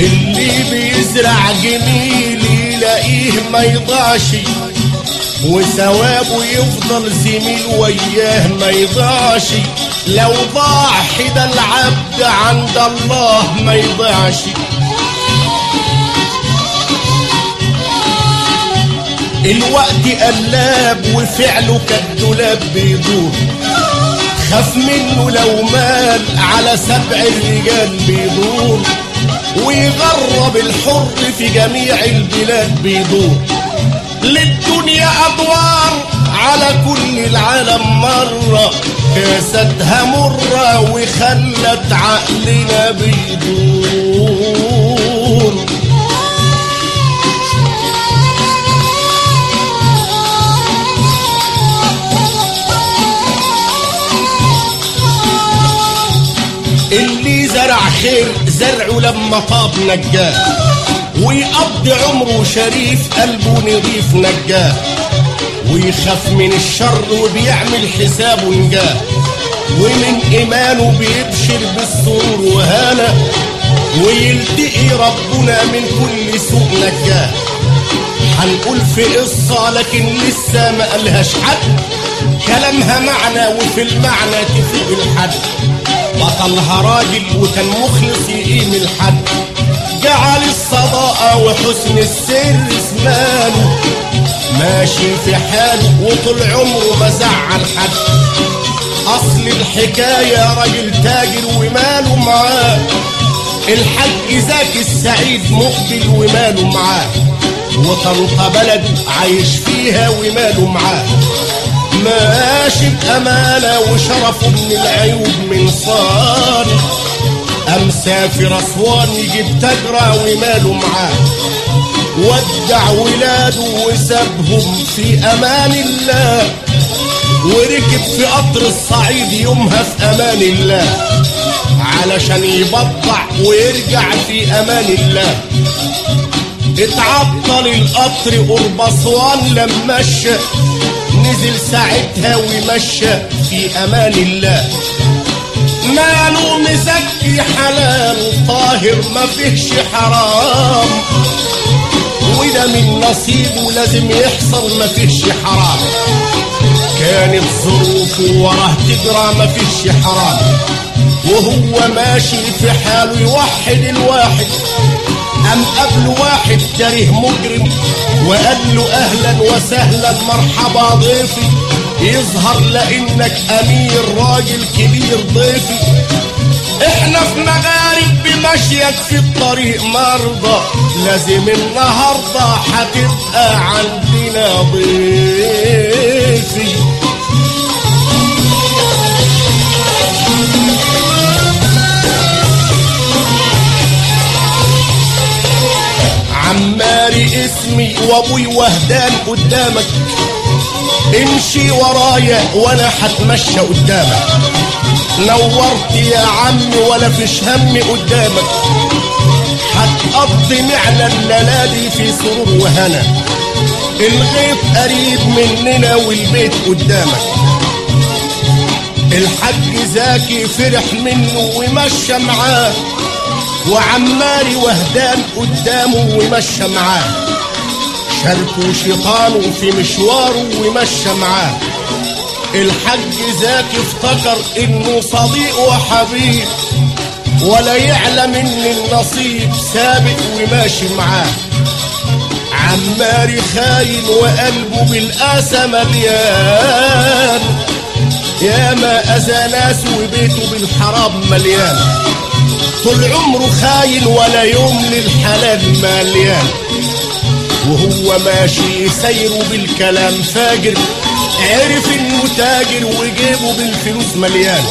اللي بيزرع جميل يلاقيه ما يضاعش وثوابه يفضل زميل وياه ما يضيعش لو ضاع حدا العبد عند الله ما يضيعش الوقت قلاب وفعله كالدولاب بيدور خاف منه لو مال على سبع الرجال بيدور ويغرب الحر في جميع البلاد بيدور للدنيا أدوار على كل العالم مرة كاستها مرة وخلت عقلنا بيدور اللي زرع خير زرعه لما طاب نجاه ويقضي عمره شريف قلبه نضيف نجاه ويخاف من الشر وبيعمل حسابه نجاه ومن إيمانه بيبشر بالسرور وهنا ويلتقي ربنا من كل سوء نجاه هنقول في قصة لكن لسه ما قالهاش حد كلامها معنى وفي المعنى تفوق الحد بطلها راجل وكان مخلص يقيم الحد جعل الصداقة وحسن السر اسمانه ماشي في حاله وطول عمره ما زعل حد اصل الحكاية راجل تاجر وماله معاه الحاج زكي السعيد مقبل وماله معاه وطنطا بلده عايش فيها وماله معاه ماشي بأمانة وشرفه من العيوب من صار أم سافر أسوان يجيب تجرة وماله معاه ودع ولاده وسابهم في أمان الله وركب في قطر الصعيد يومها في أمان الله علشان يبطع ويرجع في أمان الله اتعطل القطر قرب أسوان لما مشى نزل ساعتها ومشى في أمان الله ماله مزكي حلال طاهر ما فيهش حرام وده من نصيبه لازم يحصل ما فيهش حرام كانت ظروفه وراه تجرى ما فيهش حرام وهو ماشي في حاله يوحد الواحد أم قبل واحد كاره مجرم وقال له أهلا وسهلا مرحبا ضيفي يظهر لأنك أمير راجل كبير ضيفي احنا في مغارب بمشيك في الطريق مرضى لازم النهاردة هتبقى عندنا ضيفي عماري اسمي وابوي وهدان قدامك امشي ورايا وانا هتمشى قدامك نورت يا عمي ولا فيش هم قدامك هتقضي معنى الليالي في سرور وهنا الغيط قريب مننا والبيت قدامك الحاج زاكي فرح منه ومشى معاه وعماري وهدان قدامه ومشى معاه شاركوا شيطانه في مشواره ومشى معاه الحاج زاكي افتكر انه صديق وحبيب ولا يعلم ان النصيب سابق وماشي معاه عماري خاين وقلبه بالقاسى مليان يا ما اذى ناس وبيته بالحرام مليان طول عمره خاين ولا يوم للحلال مليان وهو ماشي سيره بالكلام فاجر عرف انه تاجر وجيبه بالفلوس مليان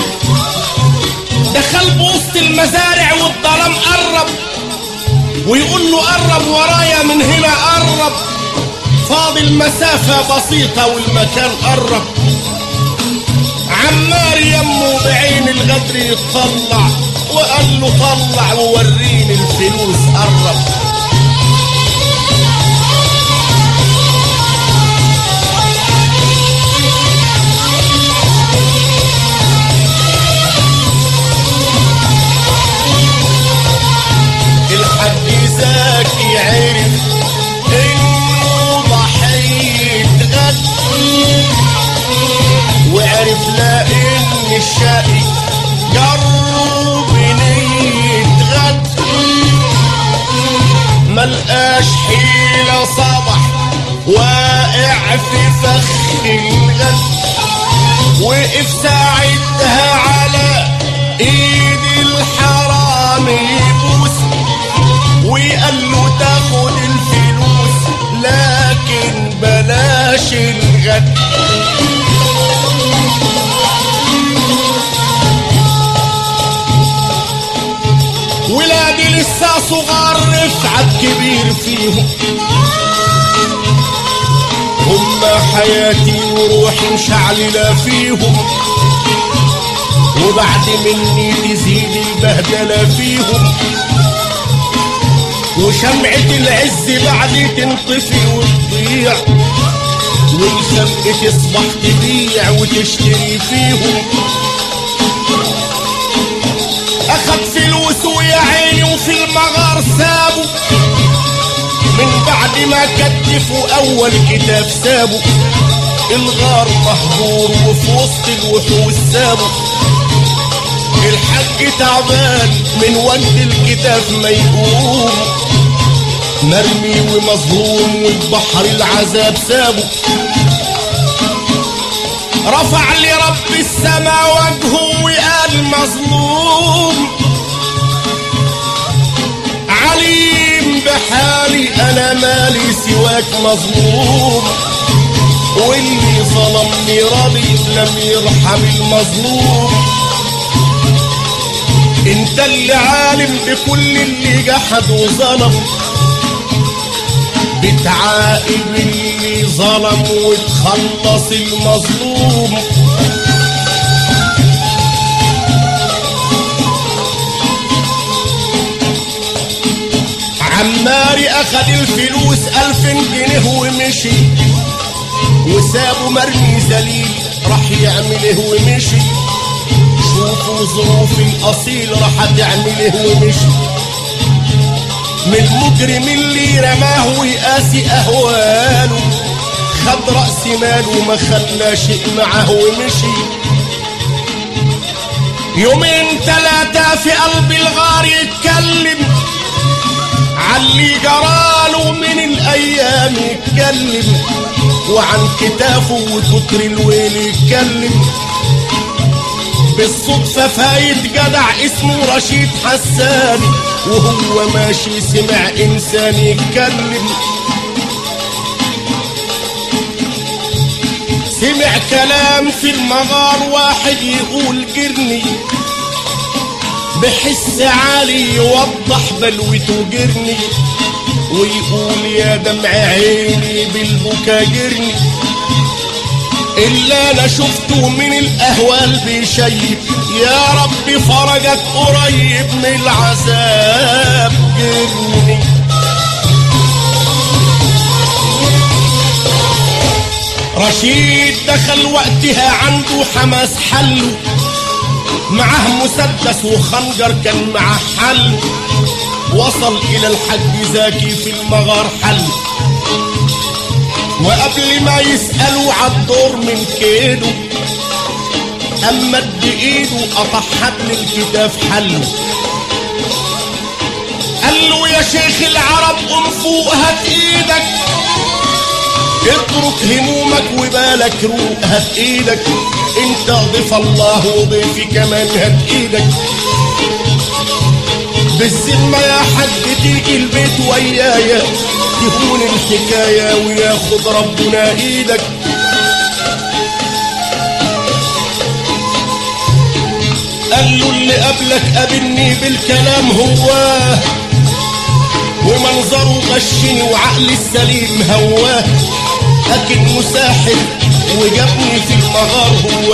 دخل بوسط المزارع والظلام قرب ويقول له قرب ورايا من هنا قرب فاضل مسافة بسيطة والمكان قرب عمار يمه بعين الغدر يطلع وقال له طلع ووريني الفلوس قرب زكي عرف انه ضحية غد وعرف لا ان الشقي قرب نية غد ملقاش حيلة صبح واقع في فخ الغد وقف ساعتها على ايد الحرام يبوس وقال له تاخد الفلوس لكن بلاش الغد ولادي لسه صغار رفعت كبير فيهم هم حياتي وروحي مشعللة فيهم وبعد مني تزيد البهدلة فيهم وشمعة العز بعد تنطفي وتضيع والخلق تصبح تبيع وتشتري فيهم اخد فلوس ويا عيني وفي المغار سابوا من بعد ما كتفوا اول كتاب سابوا الغار مهجور وفي وسط الوحوش سابوا الحق تعبان من وجد الكتاب ما يقوم مرمي ومظلوم والبحر العذاب سابه رفع لرب السما وجهه وقال مظلوم عليم بحالي انا مالي سواك مظلوم واللي ظلمني ربي لم يرحم المظلوم انت اللي عالم بكل اللي جحد وظلم بتعاقب اللي ظلم وتخلص المظلوم عماري اخد الفلوس الفين جنيه ومشي وسابه مرمي ذليل راح يعمل ايه ومشي شوفوا ظروف الاصيل راح تعمل ايه ومشي من المجرم اللي رماه ويقاسي اهواله خد راس ماله ما خلى شيء معه ومشي يومين ثلاثة في قلب الغار يتكلم عاللي جراله من الايام يتكلم وعن كتافه وكتر الويل يتكلم بالصدفة فايت جدع اسمه رشيد حسان وهو ماشي سمع انسان يتكلم سمع كلام في المغار واحد يقول جرني بحس عالي يوضح بلوته جرني ويقول يا دمع عيني بالبكا جرني اللي انا شفته من الاهوال بيشيب يا رب فرجك قريب من العذاب جرني رشيد دخل وقتها عنده حماس حله معاه مسدس وخنجر كان معاه حل وصل الى الحج زاكي في المغار حل وقبل ما يسألوا عالدور من كيده اما اد ايده قطع حبل الكتاف حله قال له يا شيخ العرب قم فوق هات ايدك اترك همومك وبالك روق هات ايدك انت ضيف الله وضيفي كمان هات ايدك بالذمة يا حاج تيجي البيت ويايا تهون الحكاية وياخد ربنا ايدك قال له اللي قبلك قابلني بالكلام هو ومنظره غشني وعقلي السليم هواه لكن مساحب وجابني في المغار هو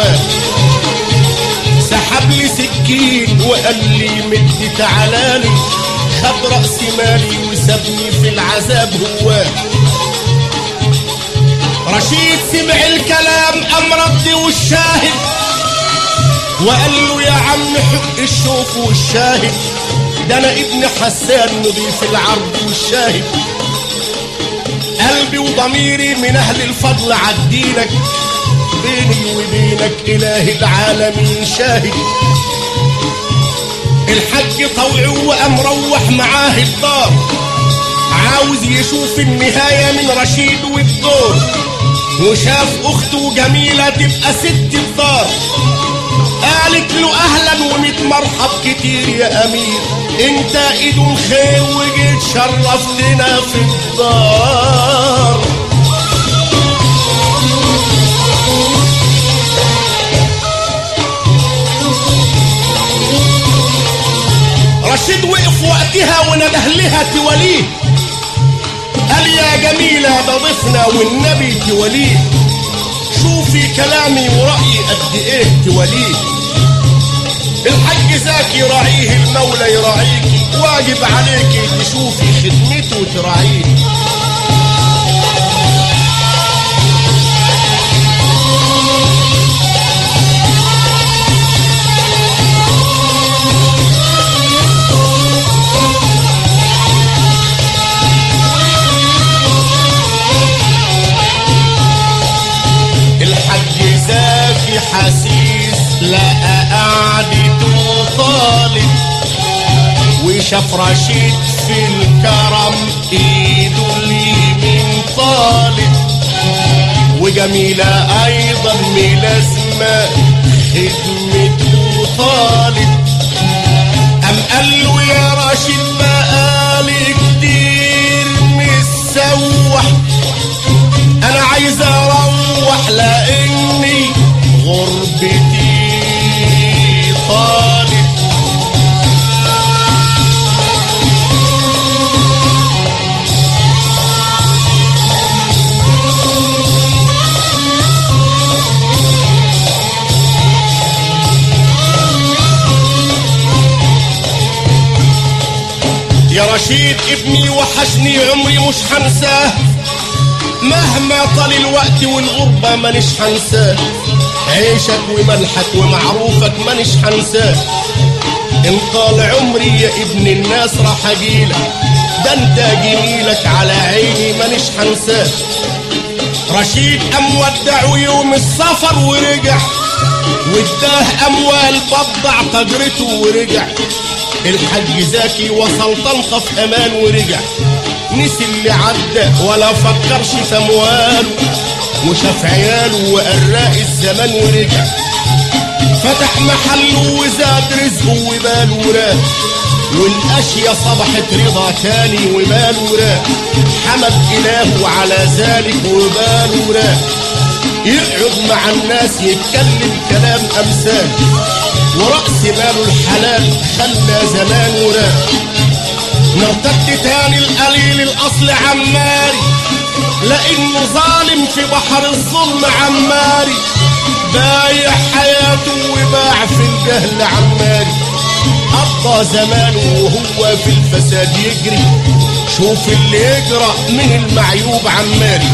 سحب لي سكين وقال لي مد تعالالي خد رأس مالي وسابني في العذاب هو رشيد سمع الكلام أم رد والشاهد وقال له يا عم حق الشوف والشاهد ده انا ابن حسان نضيف العرض والشاهد قلبي وضميري من اهل الفضل عدينك بيني وبينك اله العالمين شاهد الحج طوعي وقام مروح معاه الدار عاوز يشوف النهاية من رشيد والدور وشاف اخته جميلة تبقى ست الدار قالت له اهلا وميت مرحب كتير يا امير انت ايد خير وجيت شرفتنا في الدار رشيد وقف وقتها ونده لها توليه قال يا جميلة ده ضيفنا والنبي توليه شوفي كلامي ورأيي قد ايه توليه الحج زاكي يراعيه المولى يراعيكي واجب عليكي تشوفي خدمته وتراعيه الحج زاكي حسيس لقى قعدته طالب وشاف رشيد في الكرم ايده اليمين طالب وجميلة ايضا ملازمة خدمته طالب قام قال له يا رشيد بقالي كتير مسوح انا عايز اروح لاني غربتي طالب يا رشيد ابني وحشني عمري مش هنساه مهما طال الوقت والغربة مانيش حنساه عيشك وملحك ومعروفك مانيش حنساه ان طال عمري يا ابن الناس راح اجيلك ده انت جميلك على عيني مانيش حنساه رشيد قام ودعه يوم السفر ورجع واداه اموال بضع قدرته ورجع الحج زكي وصل طنطا في امان ورجع نسي اللي عدى ولا فكرش في امواله وشاف عياله وقراء الزمان ورجع فتح محله وزاد رزقه وباله راق والاشياء صبحت رضا تاني وباله راق حمد الهه على ذلك وباله راق يقعد مع الناس يتكلم كلام امثال ورأس ماله الحلال خلى زمان وراق نرتد تاني القليل الاصل عماري لانه ظالم في بحر الظلم عماري بايع حياته وباع في الجهل عماري قضى زمانه وهو في الفساد يجري شوف اللي يجرى من المعيوب عماري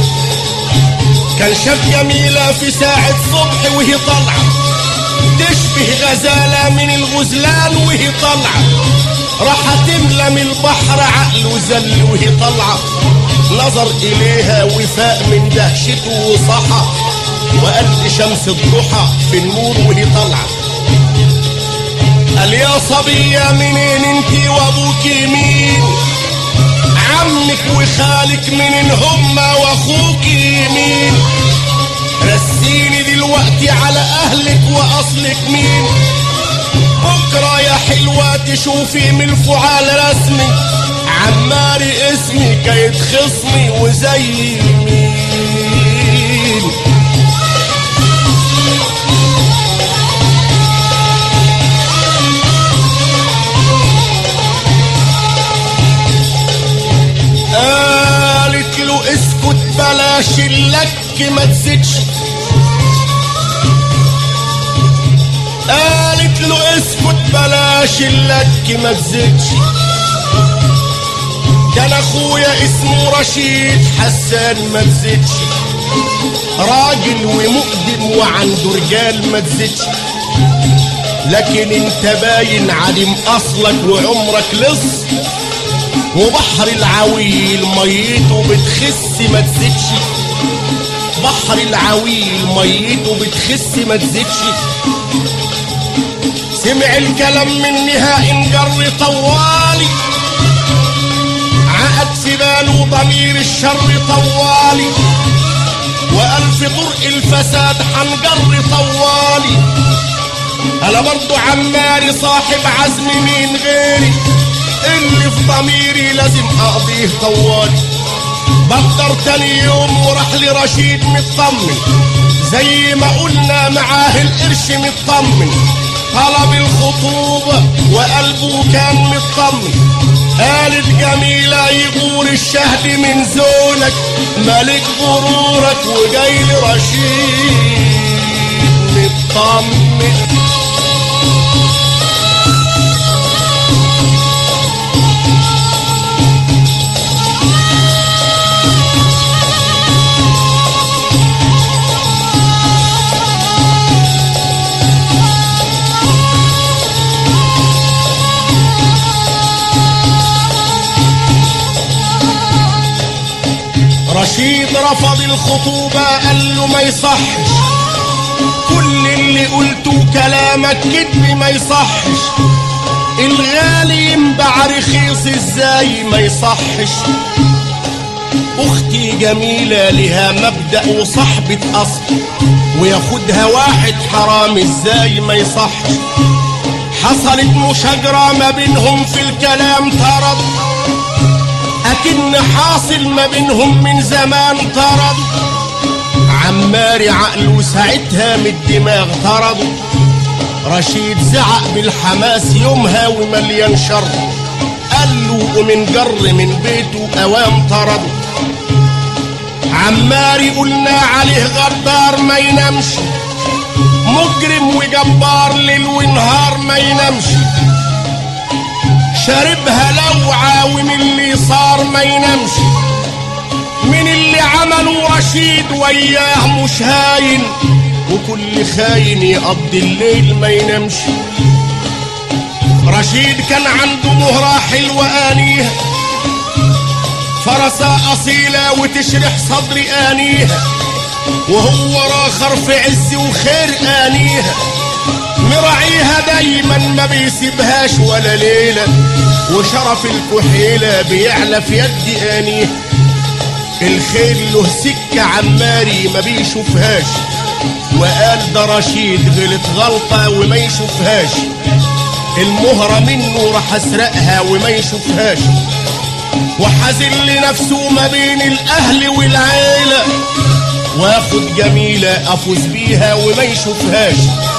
كان شاف جميلة في ساعة صبح وهي طالعة تشبه غزالة من الغزلان وهي طالعة راح تملى من البحر عقل وزل وهي طالعة نظر إليها وفاء من دهشته وصحى وقال شمس الضحى في النور وهي طالعة قال يا صبية منين انتي وابوك مين عمك وخالك منين هما واخوك مين رسيني دلوقتي على اهلك واصلك مين بكرة يا حلوة تشوفي من الفعال رسمي عماري اسمي كيت خصمي وزي مين قالت له اسكت بلاش اللك ما تزيدش قالت له اسكت بلاش اللك ما تزيدش كان اخويا اسمه رشيد حسان ما تزيدش راجل ومقدم وعنده رجال ما تزيدش لكن انت باين عديم اصلك وعمرك لص وبحر العويل ميته بتخس ما تزيدش بحر العويل ميته بتخس ما تزيدش سمع الكلام من نهاء انجر طوالي عقد في باله ضمير الشر طوالي وألف طرق الفساد حنجر طوالي أنا برضو عماري صاحب عزم مين غيري اللي في ضميري لازم أقضيه طوالي بقدر تاني يوم وراح لرشيد مطمن زي ما قلنا معاه القرش مطمن طلب الخطوبة وقلبه كان مطمن قالت جميلة يغور الشهد من زولك ملك غرورك وجاي لرشيد مطمن رشيد رفض الخطوبة قال له ما يصحش كل اللي قلته كلامك كدب ما يصحش الغالي ينباع رخيص ازاي ما يصحش اختي جميلة لها مبدأ وصحبة اصل وياخدها واحد حرام ازاي ما يصحش حصلت مشاجرة ما بينهم في الكلام طرد أكن حاصل ما بينهم من زمان طرد عماري عقله ساعتها من الدماغ طرده رشيد زعق بالحماس يومها ومليان شر قال له ومن جر من بيته أوام طرده عماري قلنا عليه غدار ما ينامش مجرم وجبار ليل ونهار ما ينامش شاربها لوعة ومن اللي صار ما ينامش من اللي عمله رشيد وياه مش هاين وكل خاين يقضي الليل ما ينامش رشيد كان عنده مهرة حلوة آنيها فرسة أصيلة وتشرح صدري آنيها وهو راخر في عز وخير آنيها مراعيها دايما ما بيسيبهاش ولا ليلة وشرف الكحيلة بيعلى في يد آنيه الخير له سكة عماري ما بيشوفهاش وقال ده رشيد غلط غلطة وما يشوفهاش المهرة منه راح اسرقها وما يشوفهاش وحازن لنفسه ما بين الاهل والعيلة واخد جميلة افوز بيها وما يشوفهاش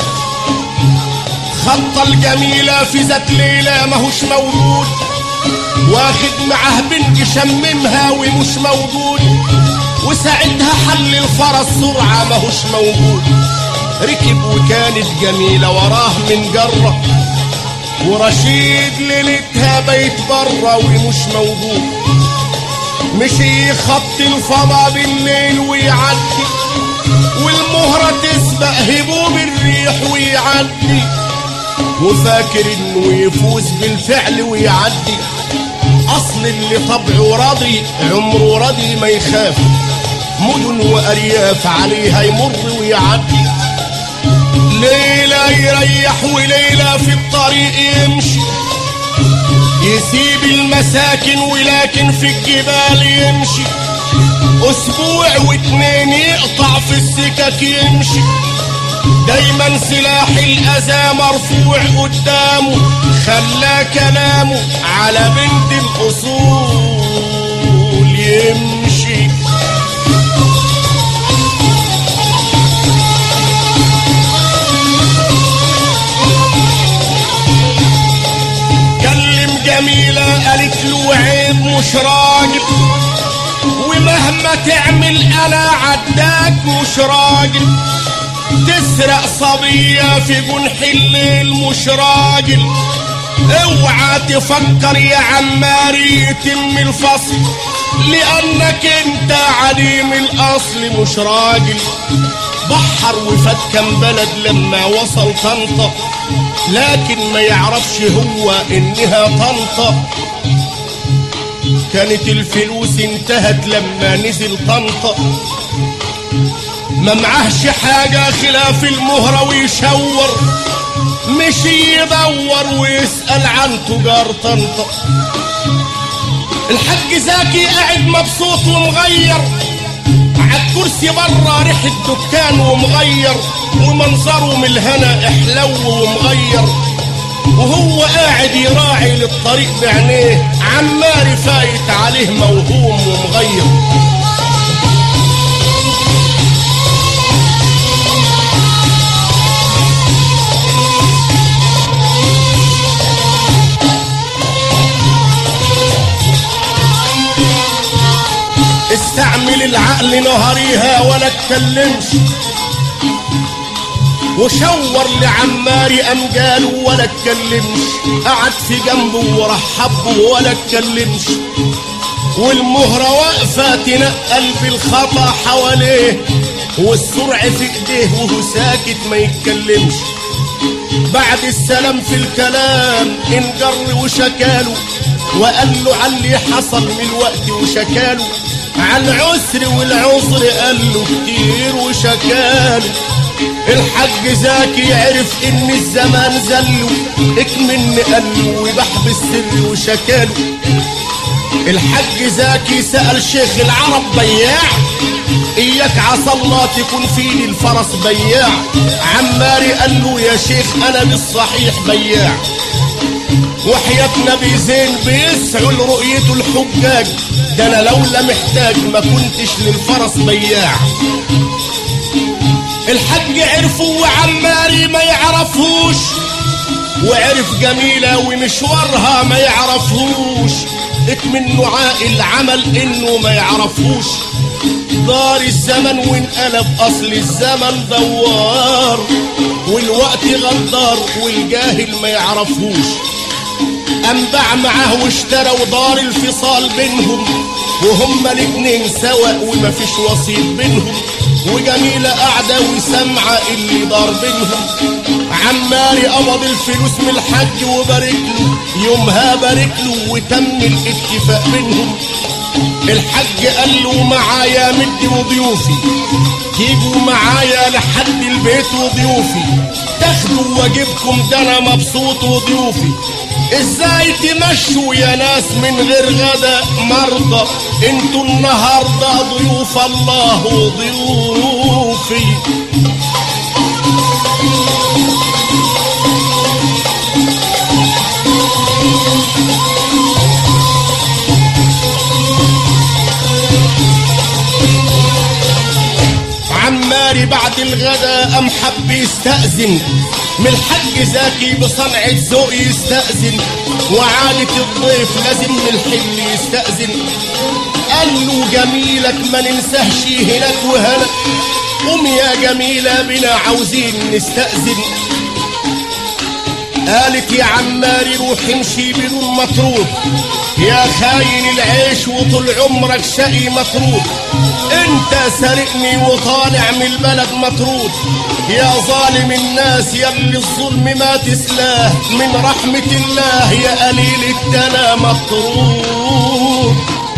خط الجميلة في ذات ليلة ماهوش موجود واخد معاه بنت شممها ومش موجود وساعتها حل الفرس سرعة ماهوش موجود ركب وكانت جميلة وراه من جرة ورشيد ليلتها بيت برا ومش موجود مشي خط الفضا بالليل ويعدي والمهرة تسبق هبوب الريح ويعدي وفاكر انه يفوز بالفعل ويعدي اصل اللي طبعه راضي عمره راضي ما يخاف مدن وارياف عليها يمر ويعدي ليلة يريح وليلة في الطريق يمشي يسيب المساكن ولكن في الجبال يمشي اسبوع واتنين يقطع في السكك يمشي دايما سلاح الاذى مرفوع قدامه خلى كلامه على بنت الاصول يمشي كلم جميلة قالت له عيب مش راجل ومهما تعمل انا عداك مش راجل تسرق صبية في جنح الليل مش راجل اوعى تفكر يا عماري يتم الفصل لانك انت عديم الاصل مش راجل بحر وفات كم بلد لما وصل طنطا لكن ما يعرفش هو انها طنطا كانت الفلوس انتهت لما نزل طنطا ما معهش حاجة خلاف المهرة ويشور مشي يدور ويسأل عن تجار طنطا الحاج زكي قاعد مبسوط ومغير عالكرسي برا ريحة دكان ومغير ومنظره من الهنا احلو ومغير وهو قاعد يراعي للطريق بعينيه عمال فايت عليه موهوم ومغير استعمل العقل نهاريها ولا اتكلمش وشور لعماري قام قال ولا اتكلمش قعد في جنبه ورحبه ولا اتكلمش والمهرة واقفة تنقل بالخطا حواليه والسرع في ايديه وهو ساكت ما يتكلمش بعد السلام في الكلام انجر وشكاله وقال له على اللي حصل من الوقت وشكاله عن عسر والعسر قال له كتير وشكاله الحاج زكي عرف ان الزمان زله اكمن قاله وبحب السر وشكاله الحاج زكي سأل شيخ العرب بياع اياك عسى الله تكون فيني الفرس بياع عماري قال له يا شيخ انا بالصحيح بياع وحياة نبي زين بيسعوا لرؤيته الحجاج ده انا لولا محتاج ما كنتش للفرس بياع الحج عرفه وعماري ما يعرفوش وعرف جميلة ومشوارها ما يعرفوش منه عاقل عمل انه ما يعرفوش دار الزمن وانقلب اصل الزمن دوار والوقت غدار والجاهل ما يعرفوش انباع معاه واشترى ودار الفصال بينهم وهما الاتنين سوا ومفيش وسيط بينهم وجميلة قاعدة وسامعة اللي دار بينهم عماري قبض الفلوس من الحج وبارك له يومها بارك له وتم الاتفاق بينهم الحج قال له معايا مدي وضيوفي تيجوا معايا لحد البيت وضيوفي تاخدوا واجبكم ده انا مبسوط وضيوفي ازاي تمشوا يا ناس من غير غدا مرضى انتوا النهارده ضيوف الله وضيوفي عماري بعد الغدا قام حب يستأذن من الحج زكي بصنعة ذوق يستأذن وعادة الضيف لازم من الحل يستأذن قال له جميلك ما ننساهش هناك وهنا قوم يا جميلة بنا عاوزين نستأذن قالت يا عماري روح امشي بدون مطرود يا خاين العيش وطول عمرك شقي مطرود انت سارقني وطالع من البلد مطرود يا ظالم الناس يا اللي الظلم ما تسلاه من رحمة الله يا قليل الدنا مطرود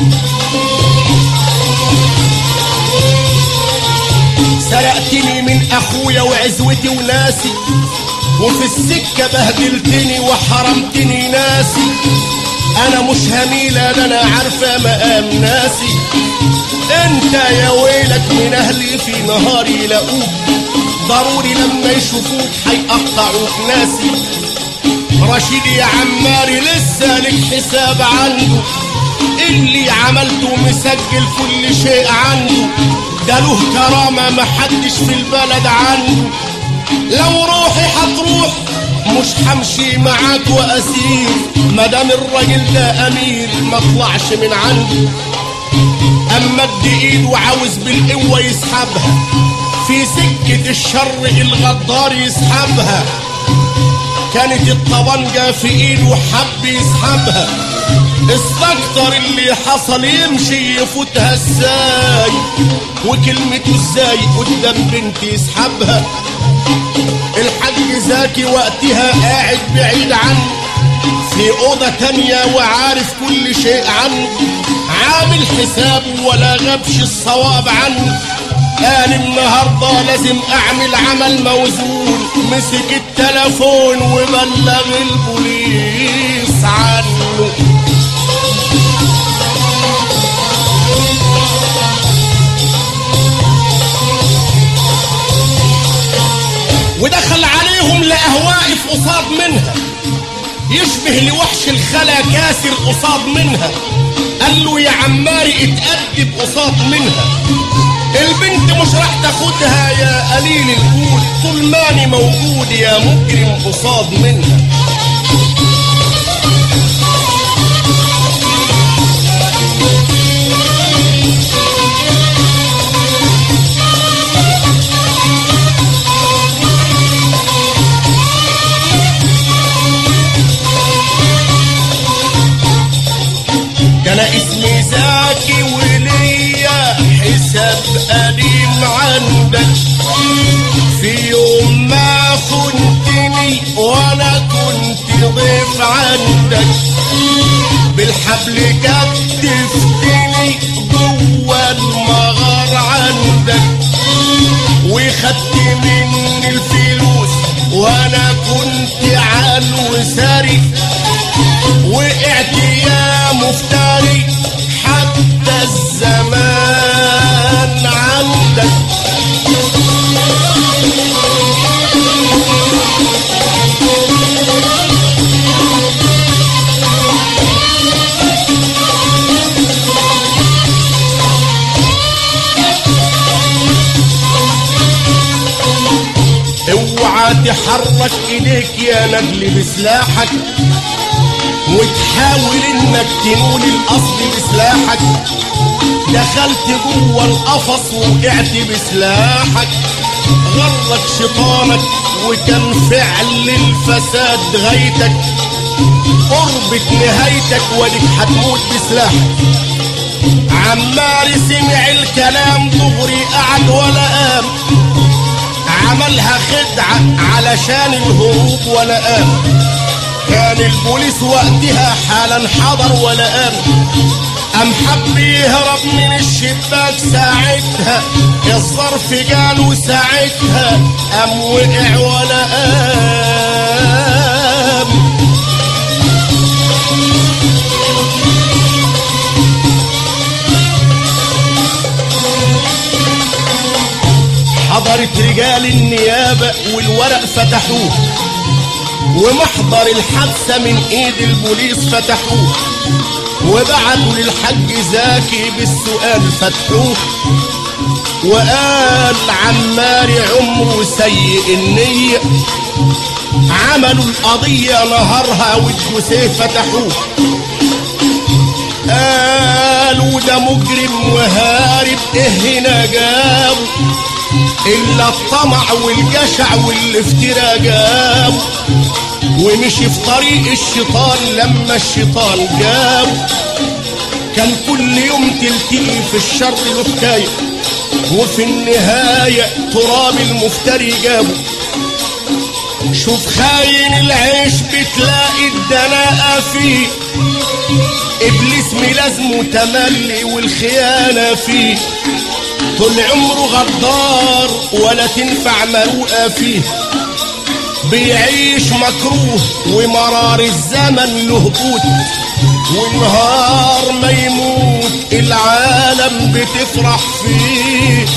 سرقتني من اخويا وعزوتي وناسي وفي السكة بهدلتني وحرمتني ناسي انا مش هميلة ده انا عارفة مقام ناسي انت يا ويلك من اهلي في نهاري يلاقوك ضروري لما يشوفوك هيقطعوك ناسي رشيد يا عماري لسه لك حساب عنده اللي عملته مسجل كل شيء عنده ده له كرامة محدش في البلد عنده لو روحي هتروح مش همشي معاك واسير مدام الراجل ده امير ما طلعش من عنده اما ادي ايد وعاوز بالقوه يسحبها في سكه الشر الغدار يسحبها كانت الطبنجه في ايده وحب يسحبها استكتر اللي حصل يمشي يفوتها ازاي وكلمته ازاي قدام بنتي يسحبها الحاج زاكي وقتها قاعد بعيد عنه في أوضة تانية وعارف كل شيء عنه عامل حسابه ولا غبش الصواب عنه قال النهاردة لازم أعمل عمل موزون مسك التلفون وبلغ البوليس عنه ودخل عليهم لقاه واقف قصاد منها يشبه لوحش الخلا كاسر قصاد منها قال له يا عماري اتأدب قصاد منها البنت مش راح تاخدها يا قليل الجود طول ماني موجود يا مجرم قصاد منها كان اسمي زاكي وليا حساب قديم عندك في يوم ما خنتني وانا كنت ضيف عندك بالحبل كتفتني جوا المغار عندك وخدت مني الفلوس وانا كنت علو ساري وقعت يا مفتري حتى الزمان عندك اوعى تحرك ايديك يا نجل بسلاحك وتحاول انك تنول الاصل بسلاحك دخلت جوه القفص وقعت بسلاحك غرك شيطانك وكان فعل الفساد غايتك قربت نهايتك وديك هتموت بسلاحك عمار سمع الكلام دغري قعد ولا قام عملها خدعة علشان الهروب ولا قام كان البوليس وقتها حالا حضر ولا قام قام حب يهرب من الشباك ساعتها الظرف جاله ساعتها قام وقع ولا قام حضرت رجال النيابة والورق فتحوه ومحضر الحادثة من ايد البوليس فتحوه وبعتوا للحج زاكي بالسؤال فتحوه وقال عماري عمره سيء النية عملوا القضية نهارها والجثيه فتحوه قالوا ده مجرم وهارب ايه هنا جابه الا الطمع والجشع والافتراء جابه ومشي في طريق الشيطان لما الشيطان جابه كان كل يوم تلتقي في الشر له حكايه وفي النهايه تراب المفتري جابه شوف خاين العيش بتلاقي الدناءة فيه ابليس ملازمه تملي والخيانة فيه طول عمره غدار ولا تنفع مروءة فيه بيعيش مكروه ومرار الزمن له قوت والنهار ما يموت العالم بتفرح فيه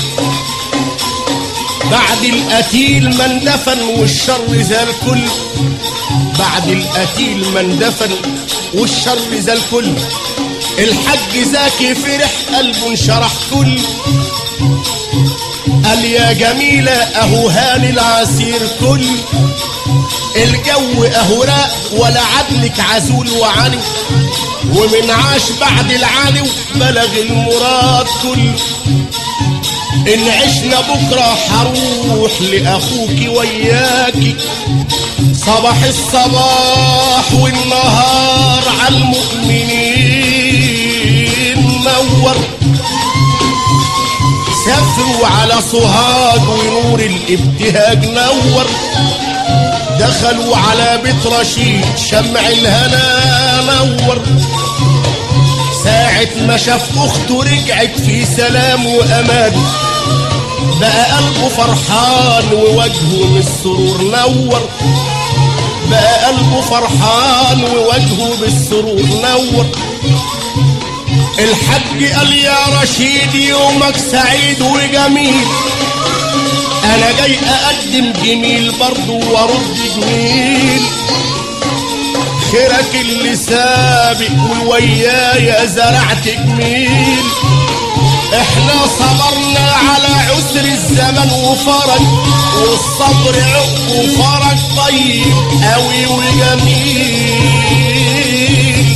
بعد القتيل ما اندفن والشر زال كل بعد القتيل ما اندفن والشر زال كل الحج زاكي فرح قلبه انشرح كل قال يا جميلة اهو هاني العسير كل الجو اهو راق ولا عدلك عزول وعني ومن عاش بعد العلو بلغ المراد كل ان عشنا بكرة حروح لاخوك وياكي صباح الصباح والنهار على المؤمنين سافروا على صهاج ونور الابتهاج نور دخلوا على بيت رشيد شمع الهنا نور ساعة ما شاف أخته رجعت في سلام وأمان بقى قلبه فرحان ووجهه من السرور نور بقى قلبه فرحان ووجهه بالسرور نور الحج قال يا رشيد يومك سعيد وجميل انا جاي اقدم جميل برضو وارد جميل خيرك اللي سابق وويايا زرعت جميل احنا صبرنا على عسر الزمن وفرج والصبر عقب وفرج طيب قوي وجميل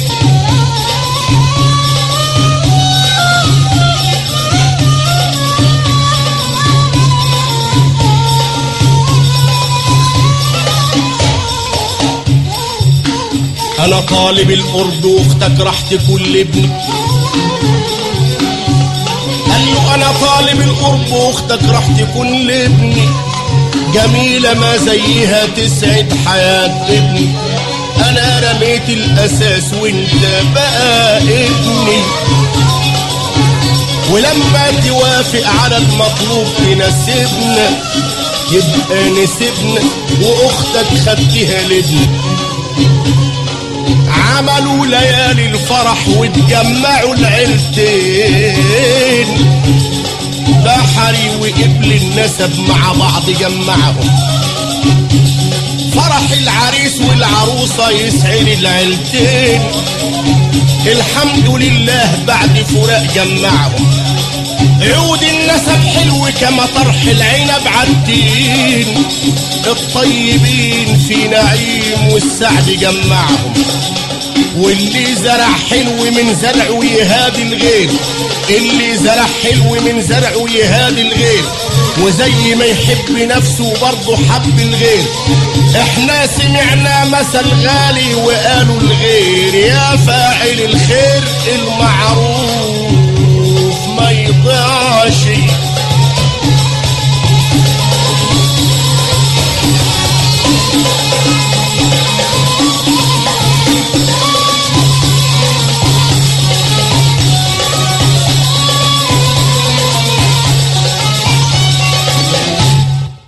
انا طالب القرب واختك راح تكون لابني قال له انا طالب القرب واختك راح تكون لابني جميلة ما زيها تسعد حياة ابني انا رميت الاساس وانت بقى ابني ولما توافق على المطلوب تناسبنا يبقى نسيبنا واختك خدتها لابني عملوا ليالي الفرح واتجمعوا العيلتين بحري وقبل النسب مع بعض جمعهم فرح العريس والعروسة يسعد العيلتين الحمد لله بعد فراق جمعهم عود النسب حلو كما طرح العنب عالتين الطيبين في نعيم والسعد جمعهم واللي زرع حلو من زرعه يهادي الغير اللي زرع حلو من زرعه يهادي الغير وزي ما يحب نفسه برضه حب الغير احنا سمعنا مثل غالي وقالوا الغير يا فاعل الخير المعروف ما يضيعش